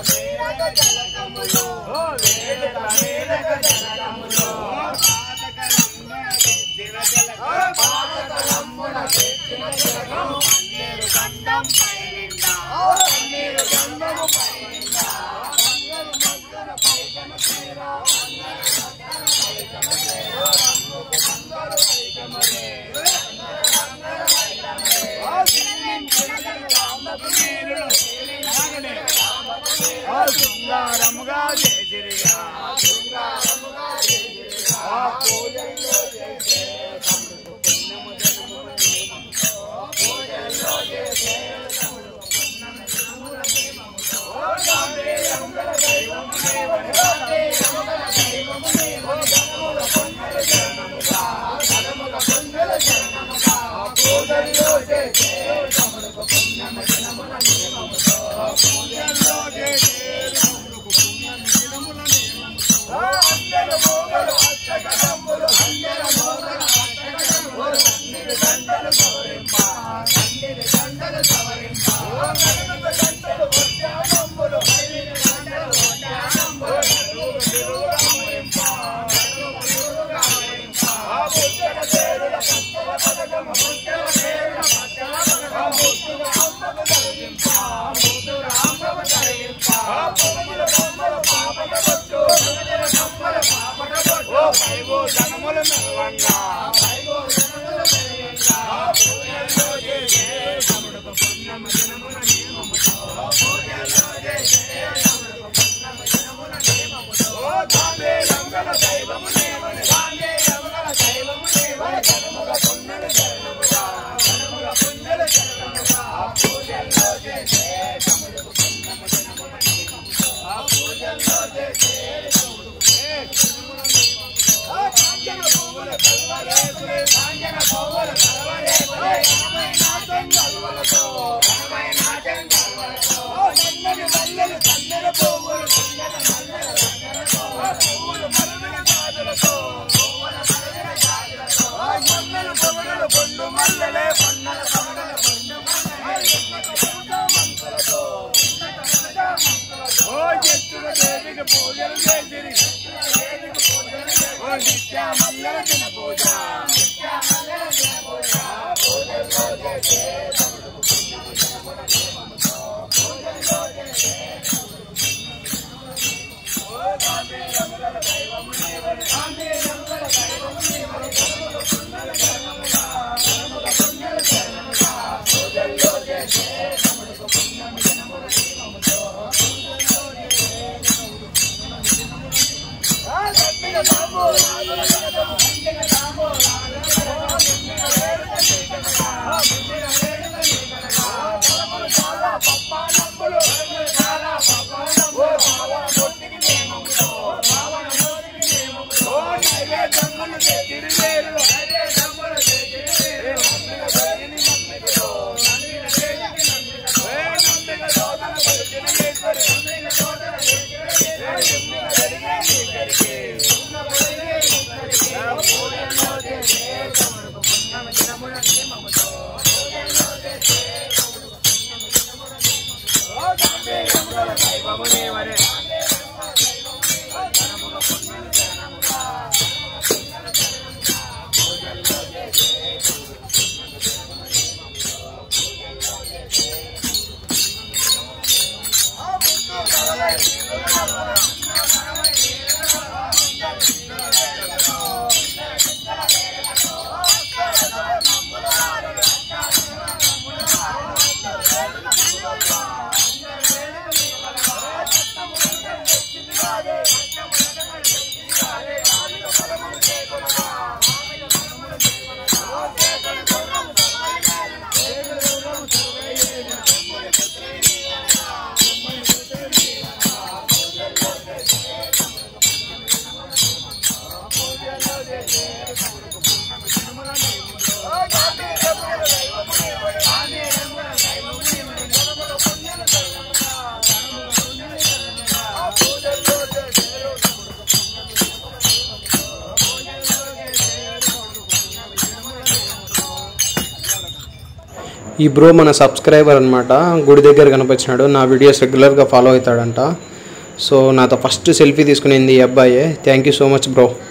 ఓ వేడుక వేడుక జనకములో పాతకలంబున తెచ్చిన తిలకము పన్నీరు గంధం పైనిండా పన్నీరు గంధము పైనిండా బంగారు మగ్గన పైకమ తీరా శృంగారముగా చేసిరిగా శృంగారముగా చేసిరిగా ఆ పూజల్లో చేసే తమ్ముడు పుణ్యము జనముల నియమముతో పూజల్లో చేసే తమ్ముడు పుణ్యము జనముల నియమముతో ఓ గాంధేయముల దైవము దేవని గాంధేయముల దైవము దేవని జనముల పుణ్యల జనముగా జనముల పుణ్యల జనముగా పూజల్లో చేసే తమ్ముడు పుణ్యము జనముల నియమముతో పూజల్లో చేసే తమ్ముడు పుణ్యము జనముల నియమముతో అందరు మోగలు అష్టకములు అందరు మోగలు అష్టకములు అన్నిటి గంటలు సవరింప అన్నిటి గంటలు సవరింప గణపత గంటలు ఉద్యానములు అన్నిటి గంటలు ఉద్యానములు నలుగురు తిరుగుల అమరింప నలుగురు తిరుగుల అమరింప ఆ బుద్ధల పేరుల పచ్చల పథకము బుద్ధల పేరుల పచ్చల పథకము బుద్ధుల అమ్మకు తొలగింప బుద్ధుల అమ్మకు తొలగింప ఆ పొమ్మల బొమ్మల పాపట బొట్టు పొమ్మల బొమ్మల పాపట బొట్టు ఓ పైగో జనముల మెల్లంగా పైగో జనముల మెల్లంగా ఆ పూజల్లో చేసే తమ్ముడుకు పుణ్యము జనముల నియమముతో పూజల్లో చేసే తమ్ముడుకు పుణ్యము జనముల నియమముతో ఓ గాంధీ రంగల దైవము దేవని గాంధీ రంగల దైవము దేవని జనముల పుణ్యల జనముగా జనముల పుణ్యల జనముగా ఆ పూజల్లో చేసే తమ్ముడుకు పుణ్యము జనముల నియమముతో ఆ పూజల్లో చేసే తమ్ముడుకు జనముల నియమముతో ఆ కాంచన పువ్వుల కల్వరేకులే కాంచన పువ్వుల కల్వరేకులే కనమై నాటం కల్వలతో కనమై నాటం కల్వలతో ఓ సన్నని మల్లెలు సన్నెల పువ్వులు సన్నెల మల్లెల సన్నెలతో ఆ పువ్వులు మరువిన గాజులతో పువ్వుల మరువిన గాజులతో ఆ మల్లెలు పొగడలు పొండు మల్లెలే పొన్నల పొగడలు పొండు మల్లెలే ఓ ఎత్తుల దేవికి పూజలు చేసిరి ఓ నిత్య మల్లెల దిన పూజ నిత్య మల్లెల దిన పూజ పూజల్లో చేసే తమ్ముడు పుణ్యము జనముల నియమముతో పూజల్లో చేసే ఓ గాంధీ రంగుల దైవము నీవని గాంధీ రంగుల దైవము నీవని జనముల పుణ్యల జనముగా జనముల పుణ్యల జనముగా పూజల్లో చేసే తమ్ముడు పుణ్యము జనముల నియమముతో పూజల్లో చేసే ఆ గట్టిగ తాము రాజుల జనము గట్టిగ తాము రాజుల జనము గట్టిగ వేడుక నీకనగా గట్టిగ వేడుక నీకనగా పొలములు చాలా పప్పానప్పులు పొలములు చాలా పప్పానప్పులు రావణ మూర్తికి నియమముతో రావణ మూర్తికి నియమముతో నైవేద్యములు తిరివేరులు నైవేద్యములు తిరివేరులు నందిగ వేడిని నందిగతో నందిగ వేడికి నందిగతో ఏ నందిగ దోతన పలికిన ఈశ్వరి నందిగ దోతన పలికిన ఈశ్వరి నందిగ వెలిగే నీకరికి ఉన్న వెలిగే నీకరికి ఆ పూజల్లో చేసే తమకు పుణ్యమ దినముల నియమముతో పూజల్లో చేసే తమకు పుణ్యమ దినముల నియమముతో ఓ గాంధీ రంగుల దైవము నీవరే జనముల పుణ్యమ జనముగా పూజల్లో చేసే ఆ బుద్ధు కలవై ఈ బ్రో మన సబ్స్క్రైబర్ అనమాట గుడి దగ్గర కనిపించినాడు నా వీడియోస్ రెగ్యులర్గా ఫాలో అవుతాడంట సో నాతో ఫస్ట్ సెల్ఫీ తీసుకునేది ఈ అబ్బాయే thank you so much bro